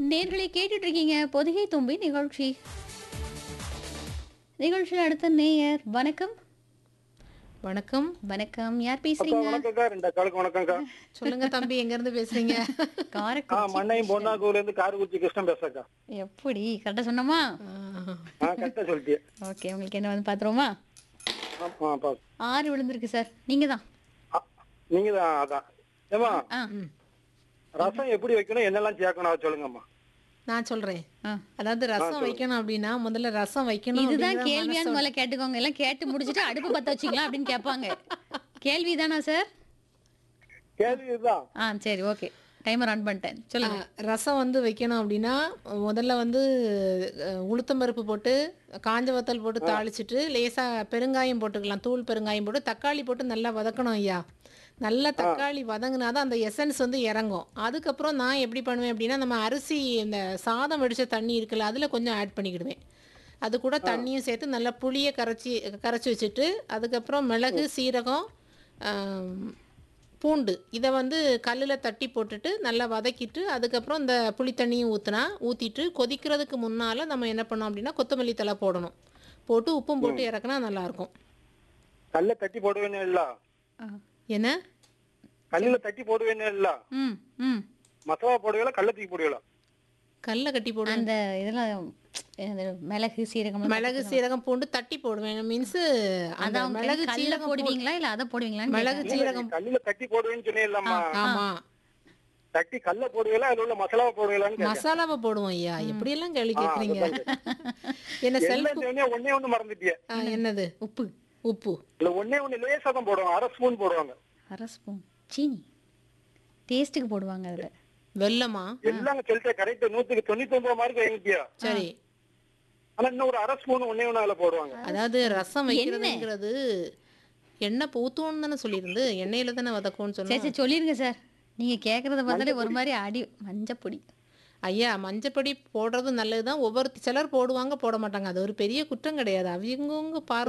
நேர்களை கேட்டுட்டு இருக்கீங்க பொதிகை தும்பி நிகழ்ச்சி நிகழ்ச்சியில் அடுத்த நேயர் வணக்கம் வணக்கம் வணக்கம் யார் அக்கா பேசுறீங்க வணக்கம்க்கா ரெண்டு காலுக்கு வணக்கம்க்கா சொல்லுங்க தம்பி எங்க இருந்து பேசுறீங்க ஆ காரைக்குடி மண்ணையும் பொன்னாக்கூர்ல இருந்து காரக்குச்சி கிருஷ்ணன் பேசுறக்கா எப்படி கரெக்டாக சொன்னோமா ஆஹ். ஆ கரெக்டா சொல்லிட்டியே ஓகே உங்களுக்கு என்ன வந்து பார்த்துருவோமா ஆ பா ஆறு விழுந்திருக்கு சார் நீங்க தான் நீங்க தான் அதான் ஏமா ஆ ரசம் எப்படி வைக்கணும் என்னெல்லாம் சேர்க்கணும் அதை சொல்லுங்கம்மா நான் சொல்றேன் ஆ அதாவது ரசம் வைக்கணும் அப்படின்னா முதல்ல ரசம் வைக்கணும் இதுதான் அப்படிங்கிற கேள்வியான்னு மனசோட- முதல்ல கேட்டுக்கோங்க எல்லாம் கேட்டு முடிச்சுட்டு அடுப்பு பத்த வச்சுக்கலாம் அப்படின்னு கேட்பாங்க கேள்வி தானா சார் கேள்வி இதுதான் ஆ சரி ஓகே டைமர் ஆன் பண்ணிட்டேன் சொல்லுங்க ஆ, ரசம் வந்து வைக்கணும் அப்படின்னா முதல்ல வந்து அஹ், உளுத்தம்பருப்பு போட்டு காஞ்ச வத்தல் போட்டு தாளிச்சிட்டு லேசா பெருங்காயம் போட்டுக்கலாம் தூள் பெருங்காயம் போட்டு தக்காளி போட்டு நல்லா வதக்கணும் ஐயா நல்லா தக்காளி வதங்கினா தான் அந்த எசன்ஸ் வந்து இறங்கும் அதுக்கப்புறம் நான் எப்படி பண்ணுவேன் அப்படின்னா நம்ம அரிசி இந்த சாதம் வடிச்ச தண்ணி இருக்குல்ல அதில் கொஞ்சம் ஆட் பண்ணிக்கிடுவேன் அது கூட தண்ணியும் சேர்த்து நல்லா புளியை கரைச்சி கரைச்சி வச்சுட்டு அதுக்கப்புறம் மிளகு சீரகம் ஆம், பூண்டு இதை வந்து கல்லில் தட்டி போட்டுட்டு நல்லா வதக்கிட்டு அதுக்கப்புறம் இந்த புளி தண்ணியும் ஊற்றினா ஊற்றிட்டு கொதிக்கிறதுக்கு முன்னால் நம்ம என்ன பண்ணோம் அப்படின்னா கொத்தமல்லி தழை போடணும் போட்டு உப்பும் போட்டு இறக்குனா நல்லாயிருக்கும் கல்ல தட்டி போடுவேன்னு இல்ல ஆ. என்ன கல்லுல தட்டி போடுவேன்னு இல்ல ம் ம் மசாலா போடுவீங்களா கல்ல தூக்கி போடுவீங்களா கல்லை கட்டி போடுவேன் அந்த இதெல்லாம் என்னது, மிளகு சீரகம் மிளகு சீரகம் பூண்டு தட்டி போடுவேன் மீன்ஸ் அந்த அதான் மிளகு கல்ல சீரகம் போடு- போடுவீங்களா இல்ல அதை போடுவீங்களான்னு மிளகு கேட்டேன். சீரகம் கல்லுல தட்டி போடுவேன்னு சொன்னீங்களாம்மா ஆமா தட்டி கல்ல போடுவீங்களா அதுல உள்ள மசாலாவை போடுவீங்களான்னு கேட்டேன். மசாலாவை போடுவோம் ஐயா எப்படியெல்லாம் கேள்வி ஆ, கேட்குறீங்க அதுதான் என்ன செல்ஃப் எல்லாம் சொன்னீங்க, ஒண்ணே ஒண்ணு மறந்துட்டியே என்னது உப்பு உப்பு இல்ல ஒண்ணே ஒண்ணு லேசா தான் போடுவாங்க அரை ஸ்பூன் போடுவாங்க அரை ஸ்பூன் சீனி டேஸ்ட்டுக்கு போடுவாங்க அதுல வெல்லமா எல்லாம் சொல்லிட்டு கரெக்ட் நூத்துக்கு தொண்ணூத்தி ஒன்பது மார்க் வாங்கிட்டியா சரி ஆனா இன்னும் ஒரு அரை ஸ்பூன் ஒண்ணே ஒண்ணு அதுல போடுவாங்க அதாவது ரசம் வைக்கிறதுங்கிறது எண்ணெய் ஊற்றுவோன்னு தானே சொல்லியிருந்து எண்ணெயில தானே வதக்கும்னு சரி சொன்னோம் சரி சொல்லிருங்க சார் நீங்க கேக்குறத பார்த்தாலே ஒரு மாதிரி அடி மஞ்சப்பொடி ஐயா மஞ்சப்பொடி போடுறது நல்லது தான் ஒவ்வொரு சிலர் போடுவாங்க போட மாட்டாங்க அது ஒரு பெரிய குற்றம் கிடையாது அவங்கவுங்க பார்வை